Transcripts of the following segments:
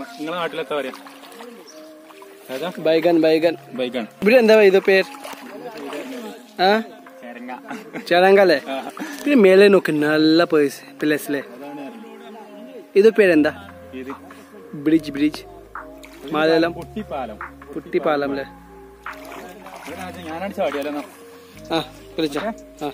നിങ്ങളെ നാട്ടിലെത്താ പറയാ ഏതാ ബൈഗൻ ബൈഗൻ ബൈക്കാണ് ഇവിടെ എന്താ ഇത് പേര് ആ ചരങ്കല്ലേ പിന്നെ മേലെ നോക്ക് നല്ല പേഴ്സ് പ്ലേസിലെ ഇത് പേരെന്താ ഇത് ബ്രിഡ്ജ് ബ്രിഡ്ജ് മലയാളം കുട്ടിപ്പാലം കുട്ടിപ്പാലം അല്ലേ ഞാനാണ് ചാടിയാലോ ആ വിളിച്ചോ ആ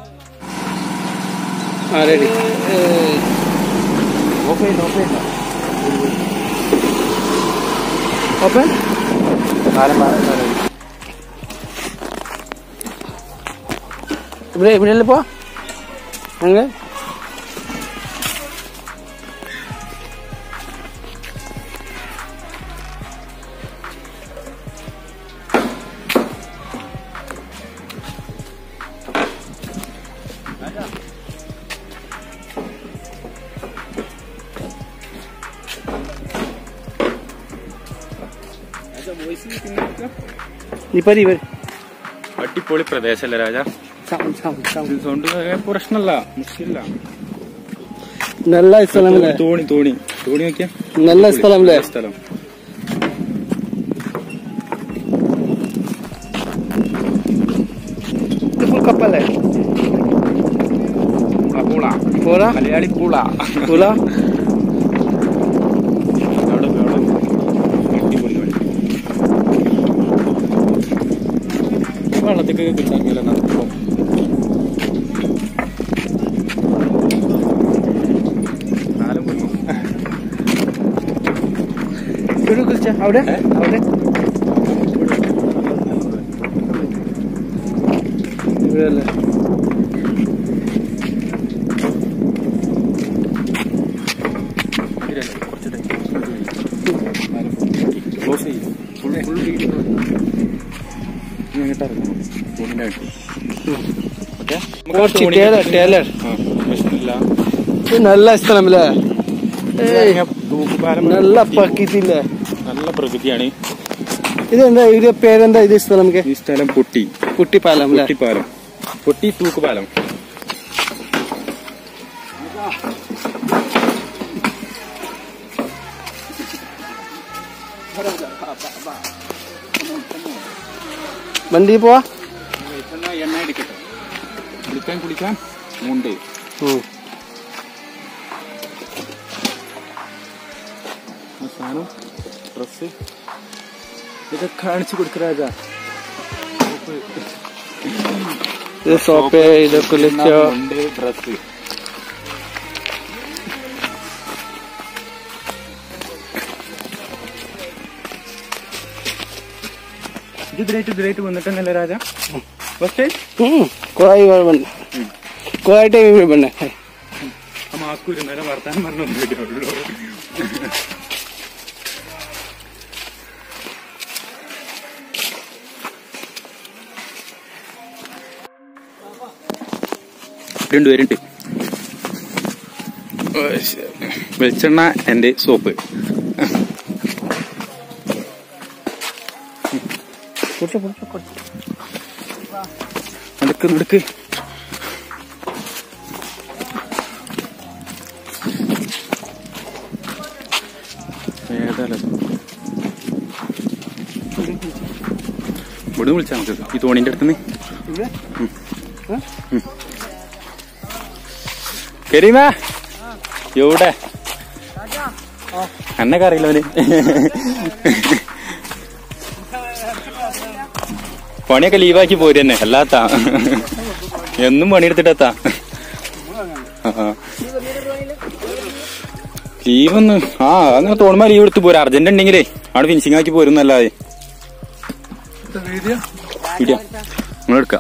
ആ റെഡി ഓഫ് ചെയ്ത് ഓഫ് ചെയ്ത ഓപ്പൺ കാലം ഇവിടെ ഇവിടെ പോ അങ്ങ് നീ പരി വരും അടിപൊളി പ്രദേശല്ലേ രാജ സൗണ്ട് സൗണ്ട് സൗണ്ട് ഇതുകൊണ്ട് പ്രശ്നമല്ല മുഷില്ല നല്ല സ്ഥലമല്ലേ തോണി തോണി തോണി നോക്കിയാ നല്ല സ്ഥലമല്ലേ സ്ഥലം ഇത് ഫുൾ കപ്പല്ലേ പൂള പൂള മലയാളി പൂള പൂള അവിടെ അവിടെ അടിപൊളി വഴി. ഈ വെള്ളത്തേക്ക് കിട്ടാക്കില്ല നടക്കും നാലും കൊല്ലും ഇവിടെ കുറിച്ച അവിടെ ഏ? അവിടെ ഇവിടെ അല്ലേ ക്ലോസ് ചെയ്യും ഫുൾ ഫുൾ വീഡിയോ ഇങ്ങോട്ട് ഇറങ്ങണം തോണിനെ കിട്ടി ഓക്കെ കുറച്ച് ടേലർ ടേലർ പ്രശ്നമില്ല ഇത് നല്ല സ്ഥലമല്ലേ ഏയ് തൂക്കുപാലം നല്ല പക്കിത്തില്ലേ നല്ല പ്രകൃതിയാണ് ഇതെന്താ ഇതിന്റെ പേരെന്താ ഇത് സ്ഥലം ഈ സ്ഥലം പൊട്ടി കുട്ടിപ്പാലം അല്ലേ പൊട്ടിപ്പാലം പൊട്ടി തൂക്കുപാലം വണ്ടി പോവാ എണ്ണ എടുക്കട്ടെ കുളിക്കാൻ കുളിക്കാൻ മുണ്ട് ഉം. സാധനം ഡ്രസ് ഇതൊക്കെ കാണിച്ചു കൊടുക്ക രാജാ ഇത് സോപ്പ് ഇത് കുളിച്ചോ മുണ്ട് ഡ്രസ് ഇത് ഇതിലായിട്ട് ഇതിലായിട്ട് വന്നിട്ടുണ്ടല്ലോ രാജ ഫസ്റ്റ് ഉം. കുറെ വേണ്ട കുറെ ടൈം വേണ്ട ആ മാസ്ക് ഇരുന്നാലും വർത്താനം പറഞ്ഞു വീഡിയോയുള്ളൂ രണ്ടുപേരുണ്ട് വെളിച്ചെണ്ണ എന്റെ സോപ്പ് നടക്ക് നടക്ക് ഏതായാലും ഇവിടെ വിളിച്ചാൽ നമുക്ക് ഈ തോണിന്റെ അടുത്തുനിന്ന് കരീമ എവിടെ അന്നൊക്കെ അറിയില്ല അവന് പണിയൊക്കെ ലീവാക്കി പോര് തന്നെ അല്ലാത്ത എന്നും പണിയെടുത്തിട്ടെത്താ ലീവൊന്ന് ആ അങ്ങനെ തോന്നുമ്പോ ലീവ് എടുത്ത് പോരാ അർജന്റ് ഉണ്ടെങ്കിലേ അവിടെ ഫിനിഷിംഗ് ആക്കി പോരുന്നല്ലാതെ വീഡിയോ നമ്മളെടുക്കാം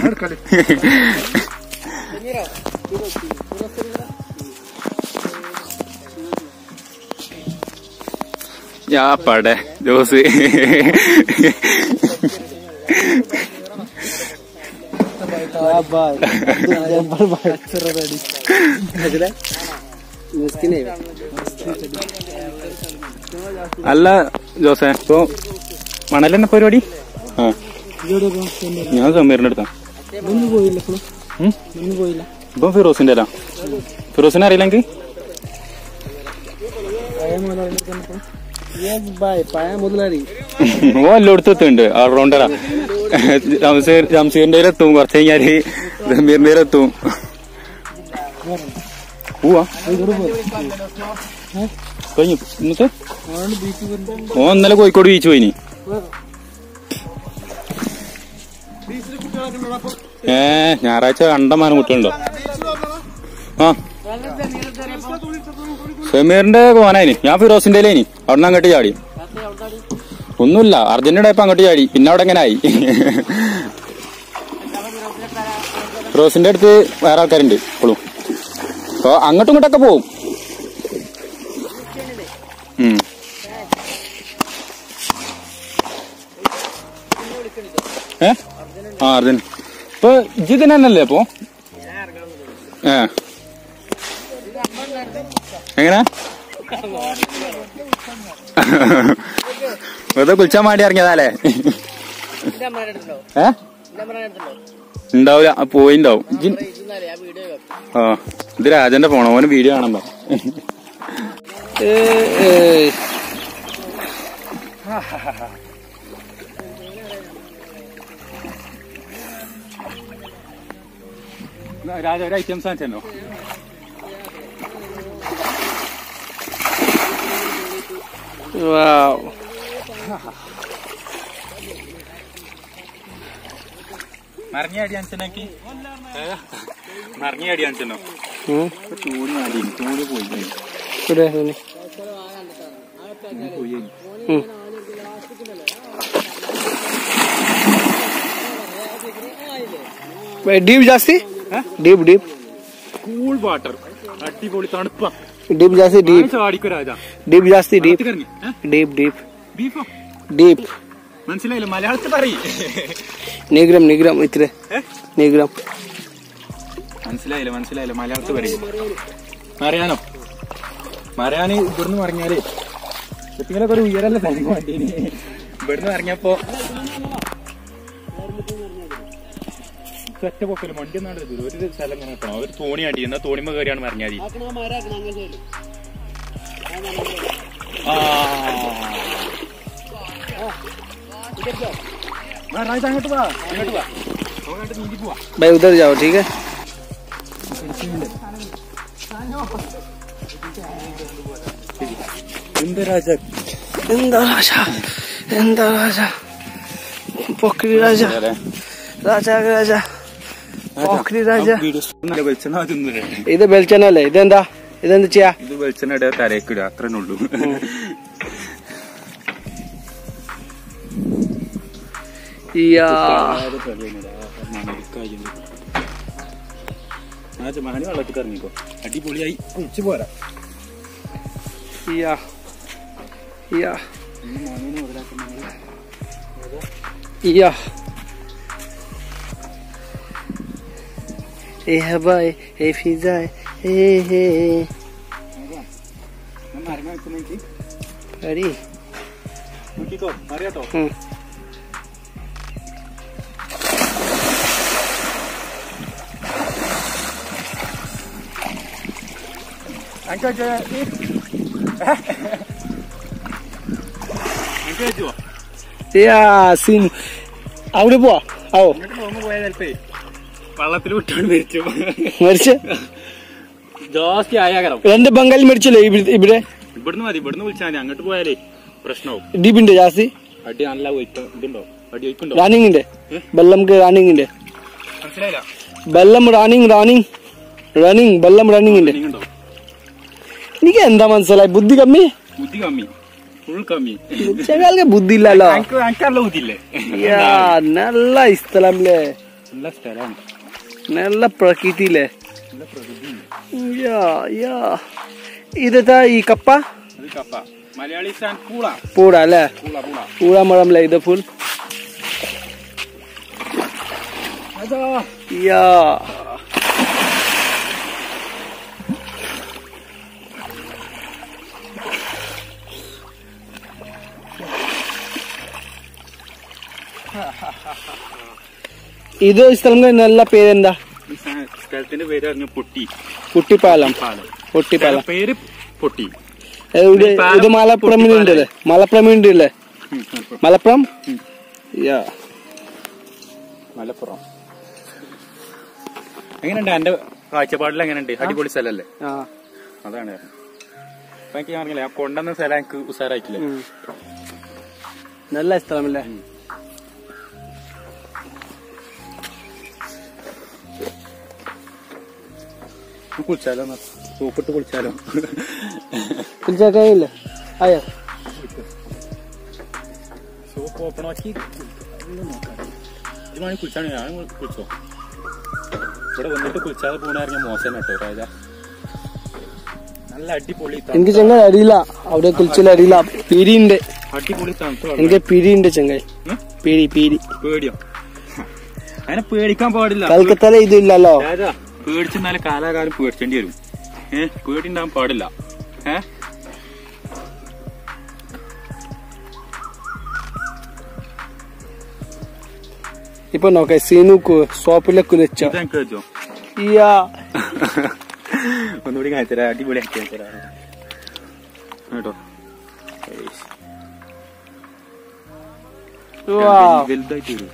യാ പടേ ജോസ് അല്ല ജോസേ ഇപ്പൊ മണലെന്നെ പരിപാടി ആ ഞാൻ സമീറിന്റെ അടുത്താ ഉം? ഇപ്പൊ ഫിറോസിന്റെ അല്ല ഫിറോസിനെ അറിയില്ലെങ്കിൽ യെസ് ബായ് പായ മുതലാളി ഓ എല്ലായിടത്തും എത്തുന്നുണ്ട് ഓൾറൗണ്ടറാ റംസീർ റംസീറിന്റെ എത്തും കുറച്ച് കഴിഞ്ഞാല് ഗംഭീറിന്റെ എത്തും പോവാ കഴിഞ്ഞു എന്നിട്ട് ഓ ഇന്നലെ കോഴിക്കോട് ബീച്ച് പോയിനി ഏ ഞായറാഴ്ച കണ്ടമാനം കുട്ടികളുണ്ടോ ആ ഷമീറിന്റെ പോവാനായിനി ഞാൻ ഫിറോസിന്റെ ലേനി അവിടെ നിന്ന് അങ്ങോട്ട് ചാടി ഒന്നുമില്ല അർജന്റീന ഇപ്പൊ അങ്ങോട്ട് ചാടി പിന്നെ അവിടെ എങ്ങനെ ആയി ഫിറോസിന്റെ അടുത്ത് വേറെ ആൾക്കാരുണ്ട് ഇപ്പോഴും അപ്പൊ അങ്ങോട്ടും ഇങ്ങോട്ടൊക്കെ പോവും ഉം. ഏ ആ അർജന്റീന ഇപ്പൊ ഇജ്ജ് തന്നെയല്ലേ അപ്പൊ ഏ എങ്ങനെ വെറുതെ കുളിച്ചാൻ വേണ്ടി ഇറങ്ങിയതാലേ ഏ ഉണ്ടാവില്ല ആ, പോയിണ്ടാവും ഇജ്ജ് ആ ഇത് രാജന്റെ ഫോണോ ഓന് വീഡിയോ കാണണ്ട രാജ ഒരു ഐറ്റംസ് കാണിച്ചോ വാവ് മറിഞ്ഞ അടി കാണിച്ചനാക്കി മറിഞ്ഞ അടി കാണിച്ചോ ഉം. തോണി അടി തോണി പോയി ഇവിടെ തന്നെ. പോയി ഉം. ഡീപ് ജാസ്തി ഡീപ് ഡീപ് കൂൾ വാട്ടർ അടിപൊളി തണുപ്പാ ഡീപ് ജാസ്തി ഡീപ് ചാടിക്കോ രാജ ഡീപ് ജാസ്തി ഡീപ് ഇറങ്ങി ഡീപ് ഡീപ് ബീഫോ ഡീപ് മനസ്സിലായില്ല മലയാളത്തിൽ പറയ് നിഗ്രം നിഗ്രം ഇത്ര നിഗ്രം മനസ്സിലായില്ല മനസ്സിലായില്ല മലയാളത്തിൽ പറയും മറിയാനോ മറിയാന് ഇവിടുന്ന് പറഞ്ഞാലേ കുട്ടികളൊക്കെ ഒരു ഉയരല്ല തന്നെ വണ്ടീന് ഇവിടുന്ന് ഇറങ്ങിയപ്പോ ഒറ്റ പൊക്കല് വണ്ടി ഒന്നാണ് ദൂരം ഒരു സ്ഥലം ഇങ്ങനെ കിട്ടണം ഒരു തോണി ആട്ടി എന്നാ തോണിമ കയറിയാണ് മറിഞ്ഞാൽ അങ്ങോട്ട് വാ അങ്ങോട്ട് വാ അങ്ങോട്ട് നീന്തി പോവാ भाई उधर जाओ ठीक है എന്ത് രാജ എന്താ രാജ എന്താ രാജ പൊക്രി രാജ രാജ രാജ പൊക്രി രാജ വെളിച്ചെണ്ണ തിന്നില്ലേ ഇത് വെളിച്ചെണ്ണല്ലേ ഇതെന്താ ഇതെന്ത് ചെയ്യാ ഇത് വെളിച്ചെണ്ണ ഇടുക തലയ്ക്കിടുക അത്രേ ഉള്ളൂ ഇയ്യാ മഹനി വെള്ളത്തിൽ ഇറങ്ങിക്കോ അടിപൊളിയായി കുളിച്ചു പോരാ ഇയ്യാ ഇയ്യാ ഇയ്യാ ഏ ഹബായ് ഏ ഫിസായ് ഏ ഹേ അടി നോക്കിക്കോ അറിയാട്ടോ ഉം. ഇയ്യാ സിം അവിടെ പോവാ ആവോ പോയാൽ ചിലപ്പേ വള്ളത്തിൽ വിട്ടാണ് മരിച്ചു മരിച്ച് ജാസ്തി ആയാകരം രണ്ട് ബംഗാളി മരിച്ചില്ലേ ഇവിടെ ഇവിടെ ഇവിടുന്ന് മതി ഇവിടുന്ന് വിളിച്ചാൽ മതി അങ്ങോട്ട് പോയാലേ പ്രശ്നവും ഡീപിന്റെ ജാസ്തി അടി നല്ല ഒഴിക്ക ഇതുണ്ടോ അടി ഒഴിക്കുണ്ടോ റണ്ണിങ്ങിന്റെ ബെല്ലംക്ക് റണ്ണിങ്ങിന്റെ മനസ്സിലായില്ല ബെല്ലം റണ്ണിങ് റണ്ണിങ് റണ്ണിങ് ബെല്ലം റണ്ണിങ്ങിന്റെ നിങ്ങണ്ടോ എനിക്ക് എന്താ മനസ്സിലായി ബുദ്ധി കമ്മി ബുദ്ധി കമ്മി ഫുൾ കമ്മി ചെക്കാൾക്ക് ബുദ്ധി ഇല്ലല്ലോ എനിക്ക് എനിക്കല്ല ബുദ്ധിയില്ലേ യാ നല്ല സ്ഥലംലേ നല്ല സ്ഥലമാണ് നല്ല പ്രകൃതിയിലെ നല്ല പ്രകൃതി യാ യാ ഇതെന്താ ഈ കപ്പ അത് കപ്പ മലയാളി സ്റ്റാൻ പൂള പൂട അല്ലേ പൂള പൂള പൂട മഴമല്ലേ ഇത് ഫുൾ യാ ഇത് സ്ഥലം നല്ല പേരെന്താ ഈ സ്ഥ- സ്ഥലത്തിന്റെ പേര് പറഞ്ഞു പൊട്ടി കുട്ടിപ്പാലം പാലം കുട്ടിപ്പാലം പേര് പൊട്ടി ഇവിടെ ഇത് മലപ്പുറമിനുണ്ടല്ലേ മലപ്പുറമിനുണ്ടല്ലേ മലപ്പുറം യാ മലപ്പുറം എങ്ങനെയുണ്ട് എന്റെ കാഴ്ചപ്പാടിൽ എങ്ങനെയുണ്ട് അടിപൊളി സ്ഥലല്ലേ ആ അതാണ് കാരണം. അപ്പൊ എനിക്ക് ഞാൻ പറഞ്ഞില്ലേ ആ കൊണ്ടുവന്ന സ്ഥലം എനിക്ക് ഉസാറായിട്ടില്ല ഉം. നല്ല സ്ഥലമല്ലേ കുളിച്ചാലോ എന്നാ? സോപ്പിട്ട് കുളിച്ചാലോ കുളിച്ചാ കഴിയില്ലേ ആയോ സോപ്പ് ഓപ്പൺ ആക്കി ഇത് വേണമെങ്കിൽ കുളിച്ചാണ് ഞാൻ കുളിച്ചോ ഇവിടെ വന്നിട്ട് കുളിച്ചാതെ പോണായിരുന്നു മോശം കേട്ടോ രാജ നല്ല അടിപൊളി തണുത്ത- എനിക്ക് ചെങ്ങായി അറിയില്ല അവിടെ കുളിച്ചില്ല അറിയില്ല പിരിയുണ്ട് അടിപൊളി തണുത്ത വെള്ളം. എനിക്ക് പിരിയുണ്ട് ചെങ്ങായി ഉം? പിരി പിരി പേടിയോ അതിനെ പേടിക്കാൻ പാടില്ല കൽക്കത്തല ഇതില്ലല്ലോ രാജാ പേടിച്ചെന്നാലും കാലാകാലം പേടിച്ചേണ്ടി വരും ഏ പേടി ഉണ്ടാവാൻ പാടില്ല ഏ ഇപ്പൊ നോക്കെ സീനുക്ക് സോപ്പിലെ കുളിച്ച ഇതെനിക്ക് വെച്ചോ ഇയാ ഒന്നുകൂടി കാണിച്ചരാ അടിപൊളി ആക്കി കാണിച്ചരാ കേട്ടോ വാ വലുതായിട്ട് വരും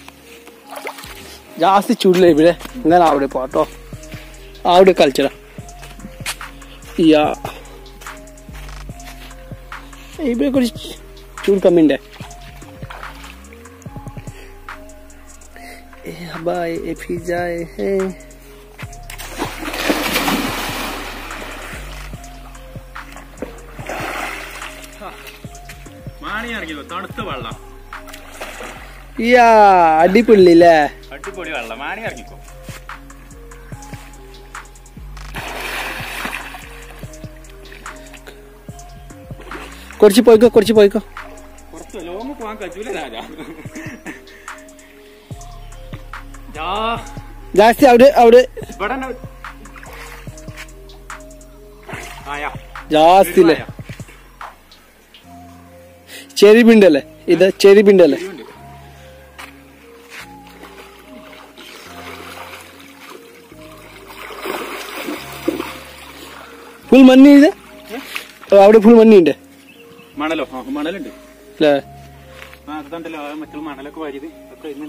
ಜಾಸ್ತಿ ಚೂಡ್ಲೆ ಬಿಡೆ ಹಂಗಾರೆ ಆವಿಡೆ ಪಾಟೋ ಆವಿಡೆ ಕಲ್ಚರ ಯಾ ಇಬ್ಬೇ ಕೊಡಿ ಚೂಡ್ ಕಮ್ಮಿಂಡೆ ಏ ಹಬ್ಬ ಏ ಪಿಜ್ಜಾ ಏ മാണി ഇറങ്ങിയോ തണുത്ത വെള്ളം ಯಾ ಅಡ್ಡಿಪುಳ್ಳಿಲೆ അടിപൊളി വെള്ളം മാണി ഇറങ്ങിക്കോ ಕೊಡ್ಚಿ ಪೋಯ್ಕೋ ಕೊಡ್ಚಿ ಪೋಯ್ಕೋ കുറച്ച് ലോങ് പോകാൻ കഴിയൂല രാജാ ജാ ಜಾಸ್ತಿ ಅವಡೆ ಅವಡೆ ഇവിടെ തന്നെ- ആയാ ಜಾಸ್ತಿಲೆ ಚೆರಿ ಬಿಂಡಲೆ ಇದ ಚೆರಿ ಬಿಂಡಲೆ ഇതുണ്ട്. ಫುಲ್ ಮಣ್ಣಿ ಇದೆ അവിടെ ഫുൾ മണ്ണിണ്ട് മണലോ ആ മണലുണ്ട് അല്ലേ ആ അതുണ്ടല്ലോ ആ മറ്റുള്ള മണലൊക്കെ വാരിയത് ഒക്കെ ഇന്ന്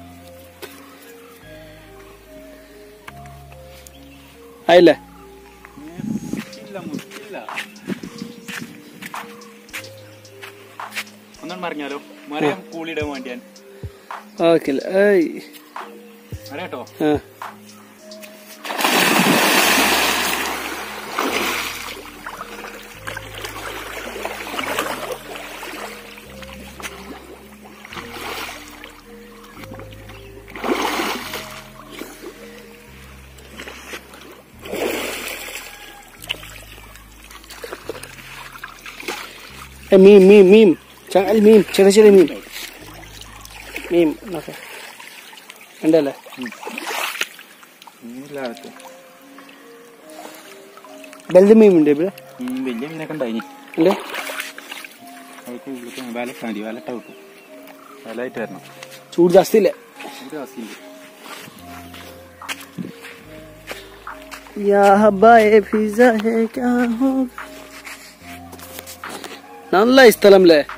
ആയില്ലേ ഇല്ല മുറ്റില്ല ഒന്നും മറിഞ്ഞാലോ മറിയാൻ കൂളിയിടാൻ വേണ്ടി ഞാൻ ഓക്കെ ഏയ് മറിയാട്ടോ ആ Eh, meme, meme, meme. Jangan meme, ചെറിയ meme. Meme, നോക്കെ ഉണ്ടല്ലേ വലുത് മീൻ ഉണ്ട് ഇവിടെ വലിയ മീനൊക്കെ ഉണ്ടായിനി ഉണ്ട് അവർക്ക് ഉള്ളിൽ വിലട്ടാ മതി വിലട്ട കിട്ടും വിലയായിട്ട് വരണം ചൂട് ജാസ്തി ഇല്ലേ ഒരു അവസ്ഥയില്ല या हब्बा ए पिज्जा है क्या हो നല്ല ഈ സ്ഥലം അല്ലേ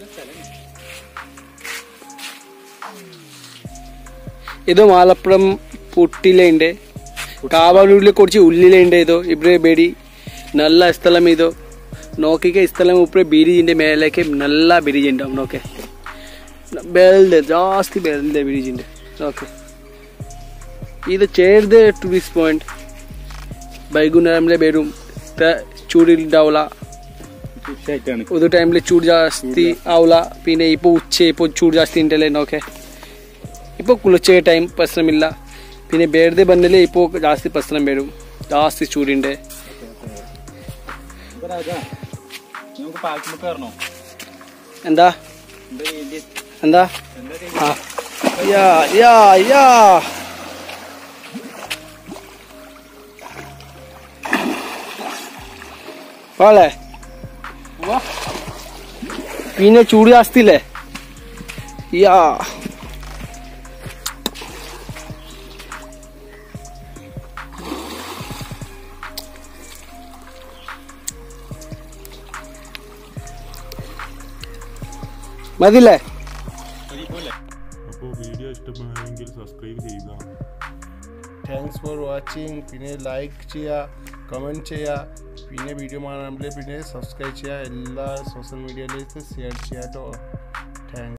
ഇത് മാലപ്പുറം പുട്ടിലുണ്ട് കാവാലൂരിലെ കുറച്ച് ഉള്ളിലുണ്ട് ഇതോ ഇവിടെ ബേടി നല്ല സ്ഥലം ഇതോ നോക്കിക്ക ഈ സ്ഥലം ഉപ്പറെ ബിരിജിന്റെ മേലേക്ക് നല്ല ബിരിജ് ഉണ്ടാവും നോക്കെ ബെൽഡ് ജാസ്തി ബെൽഡ് ബിരിജിന്റെ നോക്കെ ഇത് ചേർത് ടൂറിസ്റ്റ് പോയിന്റ് വൈകുന്നേരമിലെ വരും ചൂടിലുണ്ടാവില്ല തീർച്ചയായിട്ടാണ് ഒരു ടൈമിൽ ചൂട് ജാസ്തി ആവില്ല പിന്നെ ഇപ്പോൾ ഉച്ച ഇപ്പോൾ ചൂട് ജാസ്തി ഉണ്ടല്ലേ നോക്കെ ഇപ്പോൾ കുളിച്ച ടൈം പ്രശ്നമില്ല പിന്നെ ಬೇಡದೆ ಬಂದಲ್ಲಿ ഇപ്പോൾ ಜಾಸ್ತಿ പ്രശ്നം വരും ಜಾಸ್ತಿ ചൂടുണ്ട് രാജാ നമുക്ക് പാലത്തുമ്മ കയറണോ എന്താ എന്താ ചെയ്യേണ്ടി എന്താ എന്താ ചെയ്യേണ്ടി? ആ യാ യാ യാ പോളെ വാ. പിന്നെ ചൂട് ജാസ്തി ഇല്ലേ യാ മതില്ലേ അപ്പോൾ വീഡിയോ ഇഷ്ടപ്പെടുകയാണെങ്കിൽ സബ്സ്ക്രൈബ് ചെയ്യുക താങ്ക്സ് ഫോർ വാച്ചിങ് പിന്നെ ലൈക്ക് ചെയ്യുക കമൻറ്റ് ചെയ്യുക പിന്നെ വീഡിയോ കാണുമ്പോൾ പിന്നെ സബ്സ്ക്രൈബ് ചെയ്യുക എല്ലാ സോഷ്യൽ മീഡിയയിലേക്ക് ഷെയർ ചെയ്യുക കേട്ടോ താങ്ക്സ്